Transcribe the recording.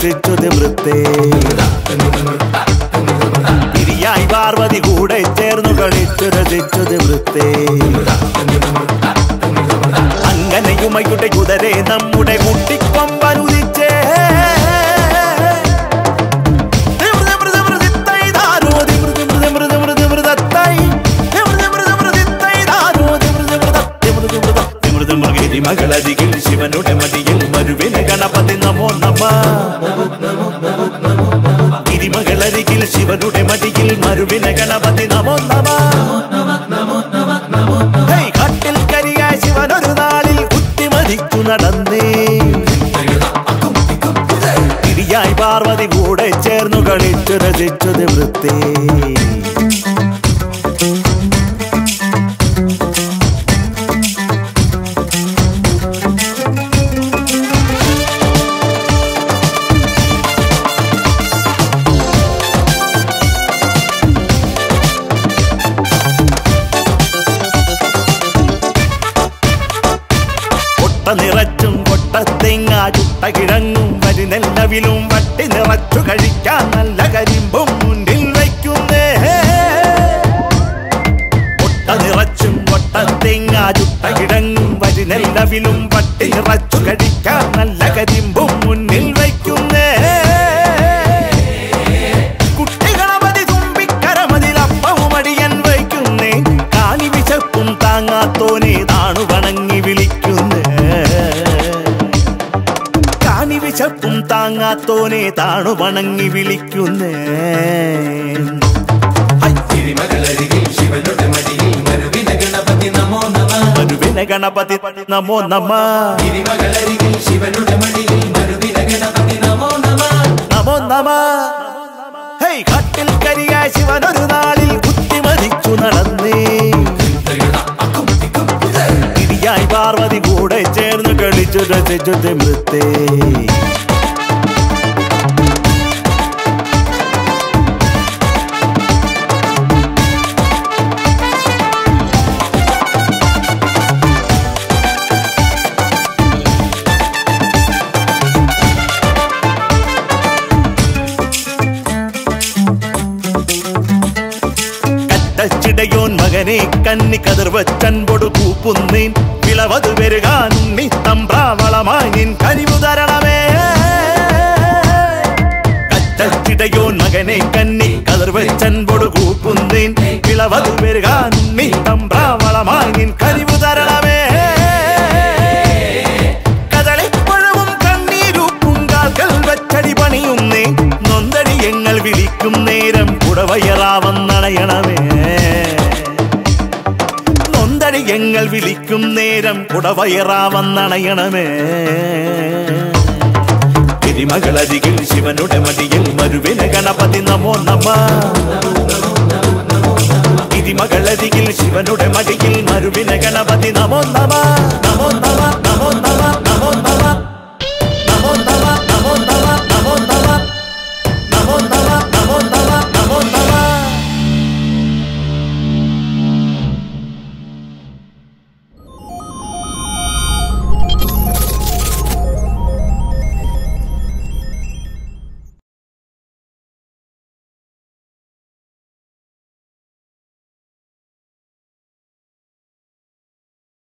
രസിച്ചത് വൃത്തേ പിരിയായി പാർവതി കൂടെ ചേർന്നു കളിച്ചു രസിച്ചത് വൃത്തേ അങ്ങനെയുമയുടെ കുതിരെ നമ്മുടെ കുട്ടിക്കൊമ്പനുദിച്ചേ മകളരികിൽ ശിവനുടെ മടിയിൽ മരുവിന് ഗണപതി നമോ നമ ഗിരിമകളരികിൽ ശിവനുടെ മടിയിൽ മരുവിന് ഗണപതി നമോ നമ ഹേയ്, കാട്ടിൽ കരിയായ ശിവനൊരു നാളിൽ കുത്തിമതിച്ചു നടന്നേ തിരിയായി പാർവതി കൂടെ ചേർന്നു കളിച്ചു രസിച്ചത് വൃത്തേ കൊട്ട നിറച്ചും കൊട്ടത്തേങ്ങ ചുട്ട കിഴങ്ങും വരിനെല്ലവിലും വട്ടി നിറച്ചു കഴിക്കാൻ നല്ല കരിമ്പും മുന്നിൽ വയ്ക്കുന്നേ കൊട്ട നിറച്ചും കൊട്ടത്തേങ്ങ ചുട്ട കിഴങ്ങും വരിനെല്ലവിലും വട്ടി നിറച്ചു കഴിക്കാൻ നല്ല കരിമ്പും മുന്നിൽ വയ്ക്കുന്നേ കുട്ടികളവധി തുമ്പിക്കരമതിൽ അപ്പവും അടിയൻ വയ്ക്കുന്നേ കാലി വിശപ്പും താങ്ങാത്തോനെ താണു വണങ്ങി വിളിക്കുന്നേ കാണി വിശപ്പും താങ്ങാത്തോനെ താണു വണങ്ങി വിളിക്കുന്നേ തിരുമകളരികിൽ ശിവനുടെ മടിയിൽ മരുവിന ഗണപതി നമോ നമ മരുവിന ഗണപതി നമോ നമ തിരുമകളരികിൽ ശിവനുടെ മടിയിൽ മരുവിന ഗണപതി നമോ നമ നമോ നമ ഹേയ് കാട്ടിൽ കരിയായ ശിവനൊരു നാളിൽ കുത്തിമതിച്ചു നടന്നേ ഇടിയായി പാർവതി കൂടെ ചേർന്ന് കളിച്ചു രസിച്ചു തിമൃത്തേ കറ്റച്ചിടയോൻ മകനെ കന്നി കതിർവച്ചൻപൊടു കൂപ്പുന്നേൻ വിളവത് വരുകാൻ ഉണ്ണി തമ്പ്രാവളമായി നിൻ കനിവു തരണമേ കറ്റച്ചിടയോൻ മകനെ കന്നി കതിർവച്ചൻപൊടു കൂപ്പുന്നേൻ വിളവത് വരുകാൻ ഉണ്ണി തമ്പ്രാവളമായി നിൻ കനിവു തരണമേ കദളിപ്പഴവും കണ്ണീരൂപ്പും കാൽകൾ വച്ചടി പണിയുന്നേ നൊന്തടി എങ്ങൾ വിളിക്കും നേരം കുടവയറാവന്നണയണമേ നൊന്തടി എങ്ങൾ വിളിക്കും നേരം കുടവയറാവന്നണയണമേ തിരിമകളരികിൽ ശിവനുടെ മടിയിൽ മരുവിന ഗണപതി നമോ നമ തിരിമകളരികിൽ ശിവനുടെ മടിയിൽ മരുവിന ഗണപതി നമോ നമ നമോ